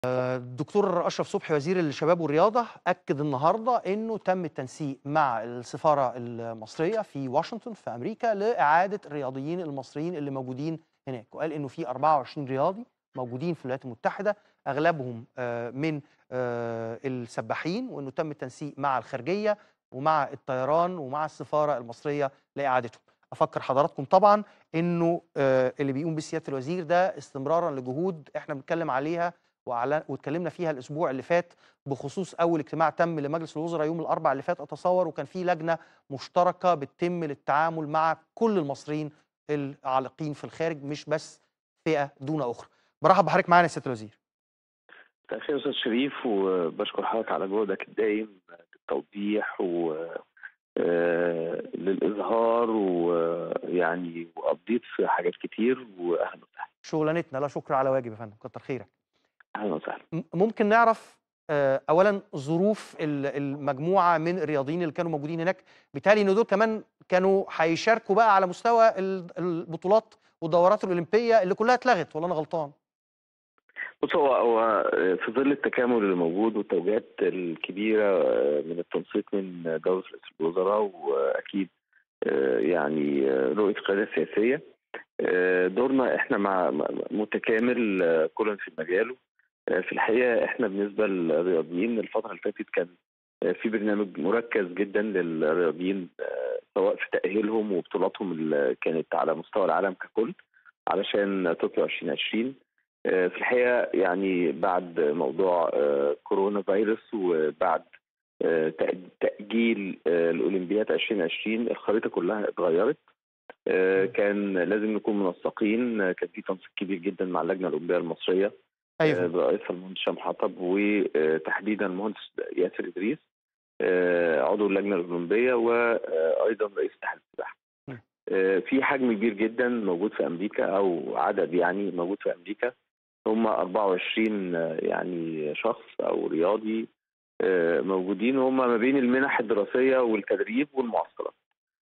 الدكتور اشرف صبحي وزير الشباب والرياضه اكد النهارده انه تم التنسيق مع السفاره المصريه في واشنطن في امريكا لاعاده الرياضيين المصريين اللي موجودين هناك وقال انه في 24 رياضي موجودين في الولايات المتحده اغلبهم آه، من آه، السباحين وانه تم التنسيق مع الخارجيه ومع الطيران ومع السفاره المصريه لاعادتهم افكر حضراتكم طبعا انه آه، اللي بيقوم بيه سياده الوزير ده استمرارا لجهود احنا بنتكلم عليها وأعلن واتكلمنا فيها الاسبوع اللي فات بخصوص اول اجتماع تم لمجلس الوزراء يوم الاربعاء اللي فات اتصور وكان في لجنه مشتركه بتتم للتعامل مع كل المصريين العالقين في الخارج مش بس فئه دون اخرى. برحب بحضرتك معانا يا سياده الوزير. مساء الخير استاذ شريف وبشكر حضرتك على جهدك الدائم للتوضيح و آه، للاظهار ويعني وابديت في حاجات كتير واهلا وسهلا شغلانتنا لا شكر على واجب يا فندم كتر خيرك. اهلا وسهلا م- ممكن نعرف آه، اولا ظروف ال- المجموعه من الرياضيين اللي كانوا موجودين هناك بالتالي ان دول كمان كانوا هيشاركوا بقى على مستوى ال- البطولات والدورات الاولمبيه اللي كلها اتلغت ولا انا غلطان بص هو هو في ظل التكامل اللي موجود والتوجيهات الكبيره من التنسيق من دوله رئيس الوزراء واكيد آه، يعني آه، رؤيه القياده السياسيه آه، دورنا احنا مع مع- متكامل آه، كل في مجاله آه، في الحقيقه احنا بالنسبه للرياضيين الفتره اللي فاتت كان آه، في برنامج مركز جدا للرياضيين آه، سواء في تاهيلهم وبطولاتهم اللي كانت على مستوى العالم ككل علشان طوكيو 2020 آه، في الحقيقه يعني بعد موضوع آه، كورونا فيروس وبعد آه، تأ- تاجيل آه، الاولمبياد 2020 الخريطه كلها اتغيرت آه، كان لازم نكون منسقين آه، كان في تنسيق كبير جدا مع اللجنه الاولمبيه المصريه آه، ايوه برئاسه المهندس هشام حطب وتحديدا المهندس ياسر ادريس آه، عضو اللجنه الاولمبيه وايضا رئيس اتحاد السباحه. م. آه، في حجم كبير جدا موجود في امريكا او عدد يعني موجود في امريكا هم 24 آه، يعني شخص او رياضي آه، موجودين وهم ما بين المنح الدراسيه والتدريب والمعسكرات.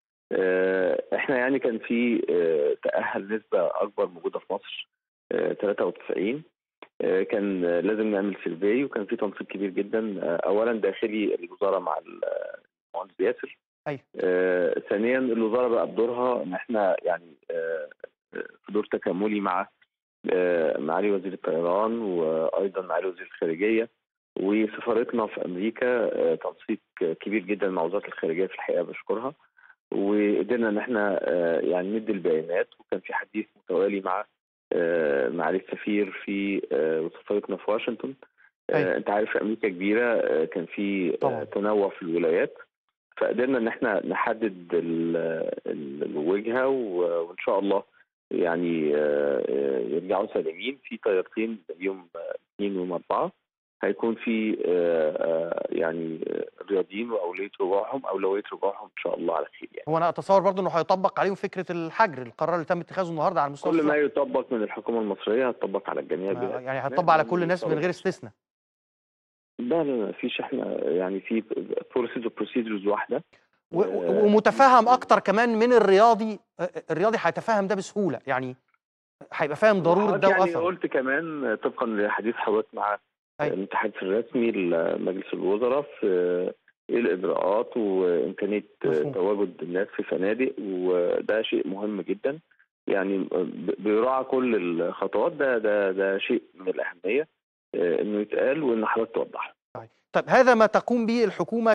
آه، احنا يعني كان في آه، تاهل نسبه اكبر موجوده في مصر آه، 93 آه، كان آه، لازم نعمل سيرفي وكان في تنسيق كبير جدا آه، اولا داخلي الوزاره مع المهندس ياسر أيوة. آه، ثانيا الوزاره بقى بدورها ان احنا يعني آه، آه، في دور تكاملي مع آه، معالي وزير الطيران وايضا معالي وزير الخارجيه وسفارتنا في امريكا آه، تنسيق كبير جدا مع وزاره الخارجيه في الحقيقه بشكرها وقدرنا ان احنا آه، يعني ندي البيانات وكان في حديث متوالي مع آه، معالي السفير في آه، سفارتنا في واشنطن أيوة. آه، انت عارف امريكا كبيره آه، كان في طبعاً. آه، تنوع في الولايات فقدرنا ان احنا نحدد ال- ال- الوجهه و- وان شاء الله يعني آه، آه، يرجعوا سالمين في طيارتين يوم آه، اثنين ويوم اربعه هيكون في آه، آه، يعني آه، رياضيين واوليه رجوعهم اولويه رجوعهم ان شاء الله على خير يعني هو انا اتصور برضه انه هيطبق عليهم فكره الحجر القرار اللي تم اتخاذه النهارده على مستوى كل ما السفارة. يطبق من الحكومه المصريه هيطبق على الجميع ما- بلا يعني هيطبق على كل الناس من غير استثناء لا لا لا فيش احنا يعني في بروسيس وبروسيدرز واحده و- و- ومتفهم اكتر كمان من الرياضي آه، الرياضي هيتفهم ده بسهوله يعني هيبقى فاهم ضروره حضرتك ده يعني واثره قلت كمان طبقا لحديث حضرتك مع أيوة. المتحدث الرسمي لمجلس الوزراء في ايه الاجراءات وامكانيه مفهوم. تواجد الناس في فنادق وده شيء مهم جدا يعني ب- بيراعى كل الخطوات ده ده ده شيء من الاهميه آه، انه يتقال وان حضرتك توضح طيب هذا ما تقوم به الحكومه